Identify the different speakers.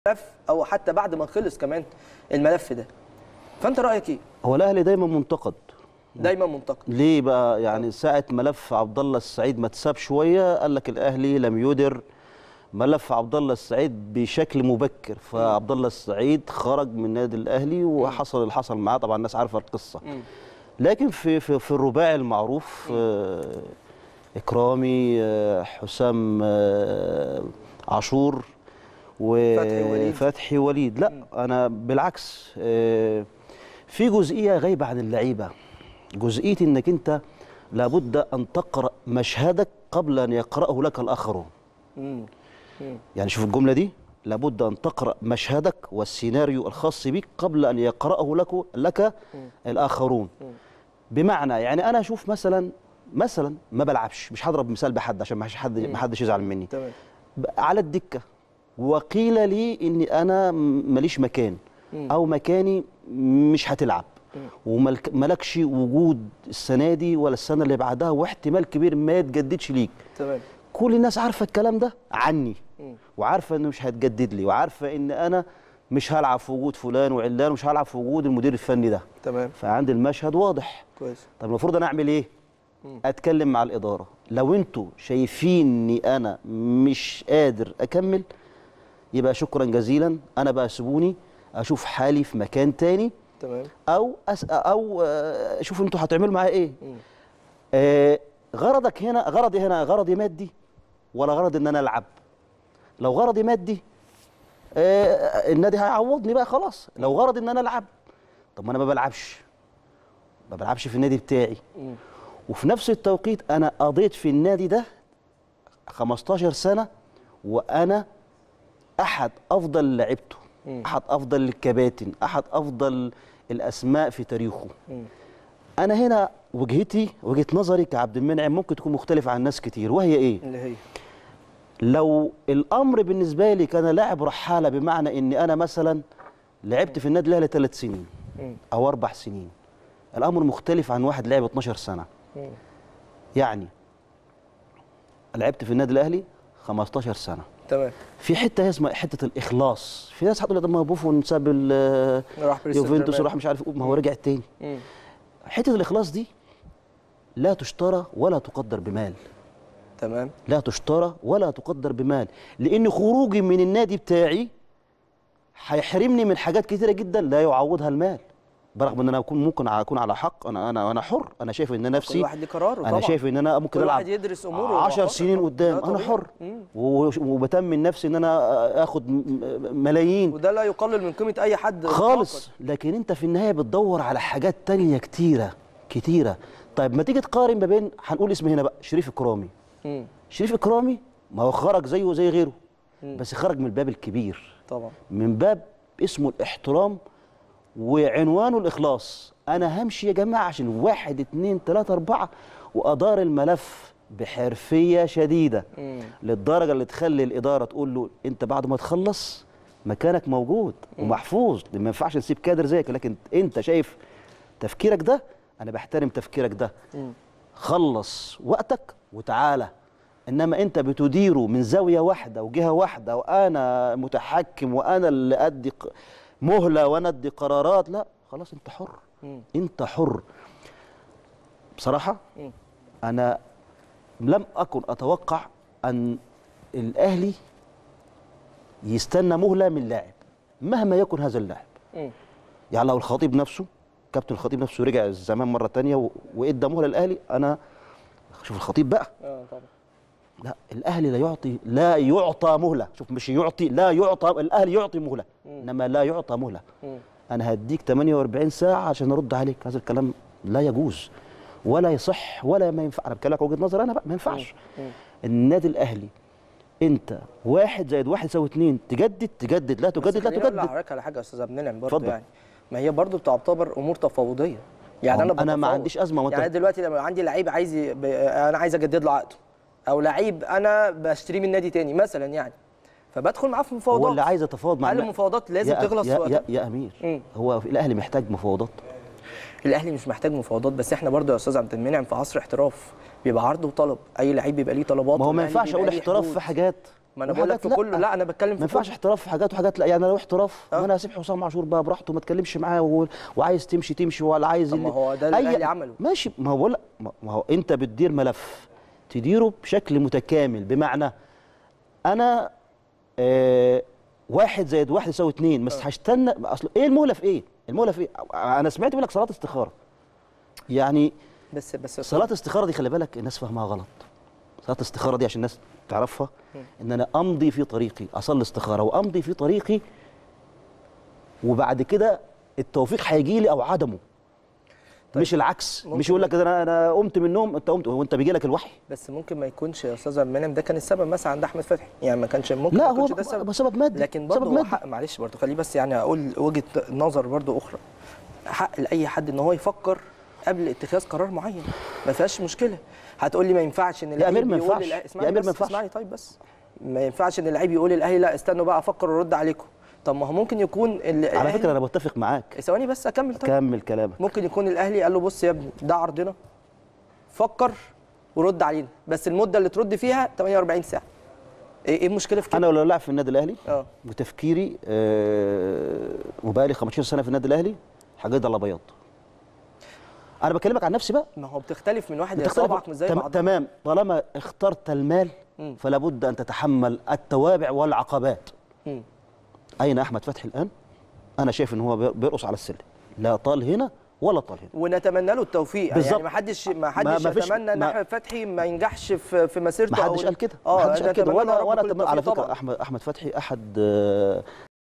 Speaker 1: الملف او حتى بعد ما خلص كمان الملف ده فانت رايك ايه
Speaker 2: هو الاهلي دايما منتقد
Speaker 1: دايما منتقد
Speaker 2: ليه بقى يعني ساعه ملف عبد الله السعيد ما اتساب شويه قال لك الاهلي لم يدر ملف عبد الله السعيد بشكل مبكر فعبد الله السعيد خرج من النادي الاهلي وحصل اللي حصل معاه طبعا الناس عارفه القصه
Speaker 1: مم.
Speaker 2: لكن في في, في الرباعي المعروف آه، اكرامي آه، حسام آه، عاشور
Speaker 1: فتحي وليد.
Speaker 2: وفتحي وليد لا انا بالعكس آه، في جزئيه غايبه عن اللعيبه جزئيه انك انت لابد ان تقرا مشهدك قبل ان يقراه لك الاخرون
Speaker 1: مم. مم.
Speaker 2: يعني شوف الجمله دي لابد ان تقرا مشهدك والسيناريو الخاص بك قبل ان يقراه لك لك الاخرون بمعنى يعني انا اشوف مثلا مثلا ما بلعبش مش هضرب مثال بحد عشان ما حد ما حدش يزعل مني
Speaker 1: تمام
Speaker 2: ب- على الدكه وقيل لي اني انا م- ماليش مكان او مكاني مش هتلعب وملكش وجود السنه دي ولا السنه اللي بعدها واحتمال كبير ما يتجددش ليك
Speaker 1: تمام
Speaker 2: كل الناس عارفه الكلام ده عني
Speaker 1: مم.
Speaker 2: وعارفه انه مش هيتجدد لي وعارفه ان انا مش هلعب في وجود فلان وعلان ومش هلعب في وجود المدير الفني ده
Speaker 1: تمام
Speaker 2: فعندي المشهد واضح
Speaker 1: كويس
Speaker 2: طب المفروض انا اعمل ايه اتكلم مع الاداره لو انتوا شايفيني انا مش قادر اكمل يبقى شكرا جزيلا انا بقى سيبوني اشوف حالي في مكان تاني
Speaker 1: تمام
Speaker 2: او أس او آه، شوفوا انتوا هتعملوا معايا ايه آه غرضك هنا غرضي هنا غرضي مادي ولا غرض ان انا العب لو غرضي مادي آه النادي هيعوضني بقى خلاص لو غرض ان انا العب طب ما انا ما بلعبش ما بلعبش في النادي بتاعي
Speaker 1: مم.
Speaker 2: وفي نفس التوقيت انا قضيت في النادي ده 15 سنه وانا احد افضل لعيبته احد افضل الكباتن احد افضل الاسماء في تاريخه
Speaker 1: مم.
Speaker 2: انا هنا وجهتي وجهه نظري كعبد المنعم ممكن تكون مختلفه عن ناس كتير وهي ايه
Speaker 1: اللي هي
Speaker 2: لو الامر بالنسبه لي كان لاعب رحاله بمعنى اني انا مثلا لعبت في النادي الاهلي ثلاث سنين
Speaker 1: مم.
Speaker 2: او اربع سنين الامر مختلف عن واحد لعب 12 سنه
Speaker 1: مم.
Speaker 2: يعني لعبت في النادي الاهلي 15 سنه
Speaker 1: تمام
Speaker 2: في حته اسمها حته الاخلاص في ناس هتقول لي طب ما بوفون ساب ال-
Speaker 1: راح باريس
Speaker 2: يوفنتوس
Speaker 1: سان
Speaker 2: وراح مش عارف إيه، ما هو رجع تاني
Speaker 1: مم.
Speaker 2: حته الاخلاص دي لا تشترى ولا تقدر بمال
Speaker 1: تمام
Speaker 2: لا تشترى ولا تقدر بمال لان خروجي من النادي بتاعي هيحرمني من حاجات كتيره جدا لا يعوضها المال برغم ان انا اكون ممكن اكون على حق انا انا انا حر انا شايف ان
Speaker 1: كل
Speaker 2: نفسي
Speaker 1: واحد ليه قراره
Speaker 2: انا
Speaker 1: طبعا
Speaker 2: شايف ان انا ممكن
Speaker 1: كل
Speaker 2: العب
Speaker 1: واحد يدرس اموره
Speaker 2: 10
Speaker 1: وهو
Speaker 2: سنين
Speaker 1: حر.
Speaker 2: قدام
Speaker 1: لا
Speaker 2: انا
Speaker 1: طبيعي.
Speaker 2: حر
Speaker 1: مم.
Speaker 2: و- وبتمن نفسي ان انا اخد م- م- ملايين
Speaker 1: وده لا يقلل من قيمه اي حد
Speaker 2: خالص لكن انت في النهايه بتدور على حاجات تانية كتيره كتيره طيب ما تيجي تقارن ما بين هنقول اسم هنا بقى شريف اكرامي
Speaker 1: مم.
Speaker 2: شريف اكرامي ما هو خرج زيه زي غيره بس خرج من الباب الكبير
Speaker 1: طبعا
Speaker 2: من باب اسمه الاحترام وعنوانه الاخلاص انا همشي يا جماعه عشان واحد اتنين تلاته اربعه وادار الملف بحرفيه شديده
Speaker 1: مم.
Speaker 2: للدرجه اللي تخلي الاداره تقول له انت بعد ما تخلص مكانك موجود ومحفوظ ما ينفعش نسيب كادر زيك لكن انت شايف تفكيرك ده انا بحترم تفكيرك ده
Speaker 1: مم.
Speaker 2: خلص وقتك وتعالى انما انت بتديره من زاويه واحده وجهه واحده وانا متحكم وانا اللي ادي ق- مهله وانا ادي قرارات لا خلاص انت حر
Speaker 1: مم.
Speaker 2: انت حر بصراحه
Speaker 1: مم.
Speaker 2: انا لم اكن اتوقع ان الاهلي يستنى مهله من لاعب مهما يكن هذا اللاعب
Speaker 1: مم.
Speaker 2: يعني لو الخطيب نفسه كابتن الخطيب نفسه رجع الزمان مره تانية و- وادى مهله للاهلي انا شوف الخطيب بقى
Speaker 1: اه طبعا
Speaker 2: لا الاهلي لا يعطي لا يعطى مهله شوف مش يعطي لا يعطى الاهلي يعطي مهله انما لا يعطى مهله
Speaker 1: مم.
Speaker 2: انا هديك 48 ساعه عشان ارد عليك هذا الكلام لا يجوز ولا يصح ولا ما ينفع انا بكلمك وجهه نظر انا بقى ما ينفعش النادي الاهلي انت واحد زائد واحد يساوي اتنين تجدد تجدد لا
Speaker 1: بس
Speaker 2: تجدد لا
Speaker 1: خليني أقول
Speaker 2: تجدد
Speaker 1: لحضرتك على حاجه يا استاذ عبد المنعم برضه
Speaker 2: اتفضل.
Speaker 1: يعني ما هي برضه بتعتبر امور تفاوضيه يعني
Speaker 2: أنا-
Speaker 1: انا
Speaker 2: أنا ما
Speaker 1: بتفاوض.
Speaker 2: عنديش أزمة، وأنت-
Speaker 1: يعني دلوقتي لما عندي لعيب عايز ي- ب... انا عايز اجدد له عقده او لعيب انا بشتريه من نادي تاني مثلا يعني فبدخل معاه في مفاوضات
Speaker 2: هو اللي عايز يتفاوض مع
Speaker 1: هل
Speaker 2: النا-
Speaker 1: المفاوضات لازم
Speaker 2: يا-
Speaker 1: تخلص
Speaker 2: يا,
Speaker 1: في
Speaker 2: يا,
Speaker 1: وقتها؟
Speaker 2: يا امير
Speaker 1: مم.
Speaker 2: هو الاهلي محتاج مفاوضات
Speaker 1: الاهلي مش محتاج مفاوضات بس احنا برضه يا استاذ عبد المنعم في عصر احتراف بيبقى عرض وطلب اي لعيب بيبقى ليه طلبات
Speaker 2: ما هو ما
Speaker 1: والأهلي
Speaker 2: ينفعش
Speaker 1: بيبقى
Speaker 2: اقول
Speaker 1: ليه
Speaker 2: احتراف
Speaker 1: حدود.
Speaker 2: في حاجات
Speaker 1: ما انا بقول لك
Speaker 2: وحاجات
Speaker 1: في كله لا انا بتكلم
Speaker 2: ما
Speaker 1: في
Speaker 2: ينفعش
Speaker 1: كله
Speaker 2: احتراف في حاجات وحاجات لا يعني لو احتراف
Speaker 1: آه.
Speaker 2: ما انا هسيب حسام عاشور بقى براحته ما اتكلمش معاه و... وعايز تمشي تمشي ولا عايز
Speaker 1: طب ما
Speaker 2: اللي-
Speaker 1: هو ده اللي
Speaker 2: أي-
Speaker 1: الأهلي عمله.
Speaker 2: ماشي ما هو بقول لك ما ما هو انت بتدير ملف تديره بشكل متكامل بمعنى انا آه واحد زائد واحد يساوي اتنين بس هستنى اصل ايه المهله في ايه؟ المهله في ايه؟ انا سمعت منك صلاه استخاره يعني
Speaker 1: بس بس
Speaker 2: صلاة استخارة دي خلي بالك الناس فاهمها غلط صلاة استخارة دي عشان الناس تعرفها ان انا امضي في طريقي اصلي استخارة وامضي في طريقي وبعد كده التوفيق هيجي لي او عدمه
Speaker 1: طيب.
Speaker 2: مش العكس
Speaker 1: ممكن
Speaker 2: مش يقول لك انا انا قمت من النوم انت قمت هو انت بيجي لك الوحي
Speaker 1: بس ممكن ما يكونش يا استاذ عبد المنعم ده كان السبب مثلا عند احمد فتحي يعني ما كانش ممكن
Speaker 2: لا
Speaker 1: ما
Speaker 2: هو
Speaker 1: يكونش ده
Speaker 2: ب-
Speaker 1: السبب
Speaker 2: ب- سبب مادي
Speaker 1: لكن
Speaker 2: سبب
Speaker 1: برضه هو
Speaker 2: مادي.
Speaker 1: حق معلش برضه خليه بس يعني اقول وجهه نظر برضه اخرى حق لاي حد ان هو يفكر قبل اتخاذ قرار معين ما فيهاش مشكله هتقول لي ما ينفعش ان
Speaker 2: أمير ما
Speaker 1: يقول
Speaker 2: ينفعش.
Speaker 1: للأهلي-
Speaker 2: يا
Speaker 1: اسمعني
Speaker 2: أمير
Speaker 1: بس
Speaker 2: ما ينفعش.
Speaker 1: اسمعني طيب بس ما ينفعش ان اللعيب يقول للاهلي لا استنوا بقى افكر وارد عليكم طب ما هو ممكن يكون ال-
Speaker 2: على
Speaker 1: الأهلي-
Speaker 2: فكرة انا بتفق معاك
Speaker 1: ثواني بس اكمل طيب
Speaker 2: كمل كلامك
Speaker 1: ممكن يكون الاهلي قال له بص يا ابني ده عرضنا فكر ورد علينا بس المده اللي ترد فيها 48 ساعه ايه ايه المشكله في كده
Speaker 2: انا لو لاعب في النادي الاهلي
Speaker 1: اه
Speaker 2: وتفكيري آه وبقالي 15 سنة في النادي الاهلي هجد على بياض انا بكلمك عن نفسي بقى
Speaker 1: ما هو بتختلف من واحد
Speaker 2: بتختلف
Speaker 1: لاصابعك مش زي
Speaker 2: تم-
Speaker 1: بعض
Speaker 2: تمام طالما اخترت المال
Speaker 1: مم.
Speaker 2: فلا بد ان تتحمل التوابع والعقبات
Speaker 1: مم.
Speaker 2: اين احمد فتحي الان انا شايف ان هو بي- بيرقص على السلم لا طال هنا ولا طال هنا
Speaker 1: ونتمنى له التوفيق
Speaker 2: بالظبط.
Speaker 1: يعني ما حدش ما
Speaker 2: ما-
Speaker 1: حدش
Speaker 2: ما فيش-
Speaker 1: يتمنى ان
Speaker 2: ما-
Speaker 1: احمد فتحي ما ينجحش في في مسيرته
Speaker 2: ما
Speaker 1: أو-
Speaker 2: حدش قال كده
Speaker 1: اه
Speaker 2: ما حدش قال كده
Speaker 1: نتمنى
Speaker 2: وانا
Speaker 1: له
Speaker 2: وانا
Speaker 1: كل
Speaker 2: أتمنى- على
Speaker 1: التوفيق
Speaker 2: فكره
Speaker 1: طبعاً.
Speaker 2: احمد احمد فتحي احد آه،